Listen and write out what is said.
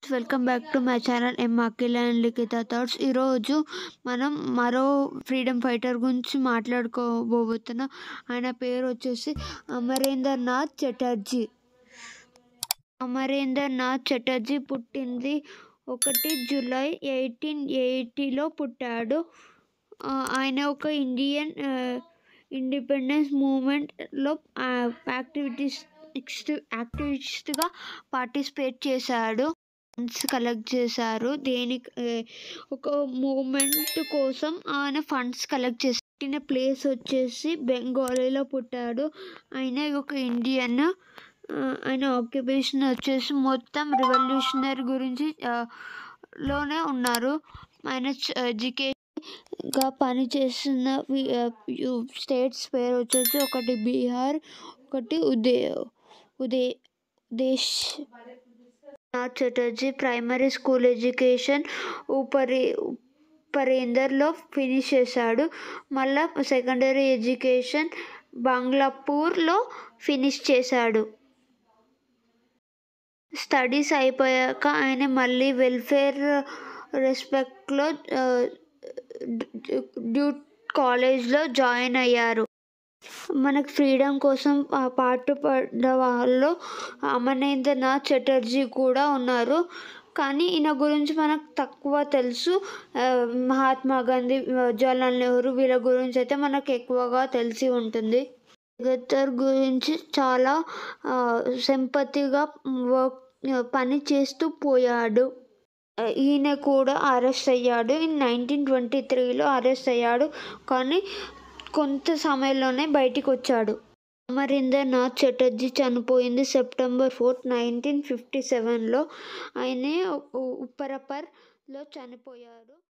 welcome back to my channel M Akhila and Likhitha thoughts ఈరోజు మనం మరో ఫ్రీడమ్ ఫైటర్ గురించి మాట్లాడుకోబోతున్నాం ఆయన పేరు వచ్చేసి అమరేందర్ నాథ్ చటర్జీ అమరేందర్ నాథ్ చటర్జీ పుట్టింది ఒకటి జూలై ఎయిటీన్ ఎయిటీలో పుట్టాడు ఆ, ఆయన ఒక ఇండియన్ ఇండిపెండెన్స్ మూమెంట్లో యాక్టివిటీస్ యాక్టివిస్ట్గా పార్టిసిపేట్ చేశాడు ఫండ్స్ కలెక్ట్ చేశారు దేనికి ఏ, ఒక మూమెంట్ కోసం ఆయన ఫండ్స్ కలెక్ట్ చేసి పుట్టిన ప్లేస్ వచ్చేసి బెంగాలీలో పుట్టాడు ఆయన ఒక ఇండియన్ ఆ, ఆయన ఆక్యుపేషన్ వచ్చేసి మొత్తం రివల్యూషనరీ గురించి ఆ, లోనే ఉన్నారు ఆయన ఎడ్యుకేషన్ గా పనిచేసిన వి- ఆ, యు- స్టేట్స్ పేరు వచ్చేసి ఒకటి బీహార్ ఒకటి Uday Uday Desh Nath Chatterjee primary school education ఉపరి ఉపరేందర్లో ఫినిష్ చేశాడు మళ్ళా సెకండరీ ఎడ్యుకేషన్ బంగ్లాపూర్లో ఫినిష్ చేశాడు స్టడీస్ అయిపోయాక ఆయన మళ్ళీ వెల్ఫేర్ రెస్పెక్ట్లో డ్యూట్ కాలేజ్లో జాయిన్ అయ్యారు మనకు ఫ్రీడమ్ కోసం ఆ పాటుపడ్డ వాళ్ళు అమరేంద్రనాథ్ చటర్జీ కూడా ఉన్నారు కానీ ఈయన గురించి మనకు తక్కువ తెలుసు ఆ, మహాత్మా గాంధీ జవహర్లాల్ నెహ్రూ వీళ్ళ గురించి అయితే మనకు ఎక్కువగా తెలిసి ఉంటుంది గద్దర్ గురించి చాలా సింపతిగా వర్క్ పని చేస్తూ పోయాడు ఆ, ఈయన కూడా అరెస్ట్ అయ్యాడు ఇన్ నైన్టీన్ ట్వంటీ త్రీలో అరెస్ట్ అయ్యాడు కానీ కొంత సమయంలోనే బయటికి వచ్చాడు అమరీందర్ నాథ్ చటర్జీ చనిపోయింది సెప్టెంబర్ ఫోర్త్ నైన్టీన్ ఫిఫ్టీ సెవెన్లో ఆయనే ఉప్పరపర్లో చనిపోయారు